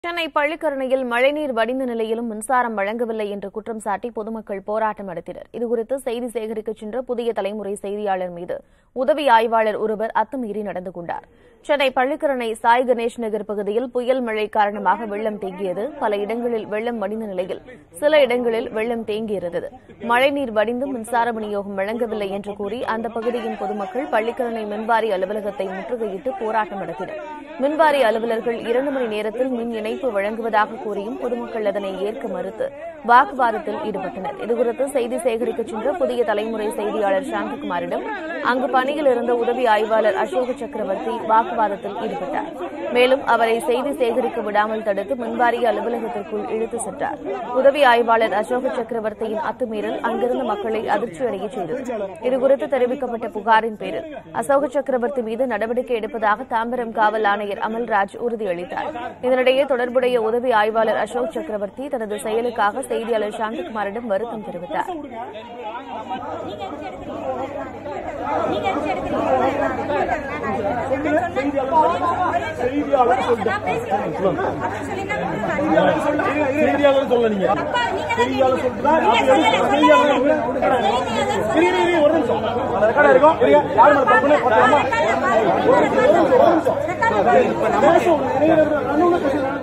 சென்னை பள்ளிக்கரணையில் மழைநீர் வடிந்த நிலையிலும் மின்சாரம் வழங்கவில்லை என்று குற்றம் சாட்டி பொதுமக்கள் போராட்டம் நடத்தினர் இதுகுறித்து செய்தி சேகரிக்கச் சென்ற புதிய தலைமுறை செய்தியாளர் மீது உதவி ஆய்வாளர் ஒருவர் அத்துமீறி நடந்து கொண்டார் சென்னை பள்ளிக்கரணை சாய் கணேஷ் நகர் பகுதியில் புயல் மழை காரணமாக வெள்ளம் தேங்கியது பல இடங்களில் வெள்ளம் வடிந்த நிலையில் சில இடங்களில் வெள்ளம் தேங்கியிருந்தது மழைநீர் வடிந்து மின்சார விநியோகம் வழங்கவில்லை என்று கூறி அந்த பகுதியின் பொதுமக்கள் பள்ளிக்கரணை மின்வாரி அலுவலகத்தை முற்றுகையிட்டு போராட்டம் நடத்தினர் மின்வாரி அலுவலர்கள் இரண்டு மணி நேரத்தில் மின் இணைப்பு வழங்குவதாக கூறியும் பொதுமக்கள் அதனை ஏற்க மறுத்து வாக்குவாதத்தில் ஈடுபட்டனர் இதுகுறித்து செய்தி சேகரிக்கச் சென்ற புதிய தலைமுறை செய்தியாளர் சாந்தகுமாரிடம் அங்கு பணியில் இருந்த உதவி ஆய்வாளர் அசோக சக்கரவர்த்தி வாக்குவாதத்தில் ஈடுபட்டார் மேலும் அவரை செய்தி சேகரிக்க விடாமல் தடுத்து மின்வாரிய அலுவலகத்திற்குள் இழுத்து சென்றார் உதவி ஆய்வாளர் அசோக சக்கரவர்த்தியின் அத்துமீறல் அங்கிருந்த மக்களை அதிர்ச்சியடைய செய்தது இதுகுறித்து தெரிவிக்கப்பட்ட புகாரின் பேரில் அசோக சக்கரவர்த்தி மீது நடவடிக்கை எடுப்பதாக தாம்பரம் காவல் ஆணையர் அமல்ராஜ் உறுதியளித்தார் இதனிடையே தொடர்புடைய உதவி ஆய்வாளர் அசோக் சக்கரவர்த்தி தனது செயலுக்காக செய்தியாளர் சாந்தகுமாரிடம் வருத்தம் தெரிவித்தார் நீங்க எதுக்கு எடுக்கிறீங்க? நான் பேசிக்கிறேன். அப்படின்னு சொல்லியிருந்தா செய்தியாளர் சொல்ல நீங்க அப்பா, நீங்க தான் செய்தியாளர் சொல்லிட்டு நீங்க சொல்லல, செய்தியாளர் சொல்லல. இரு, இரு, இரு, ஒரு நிமிஷம் அந்த ரெக்கார்ட் இருக்கும் இருங்க. யார் மேல தப்புன்னு பார்த்துக்கலாமா? ஒரு நிமிஷம், ஒரு நிமிஷம். இப்ப நம்ம பேசுவோம். நீங்க நான் ஒண்ணும் பேசல.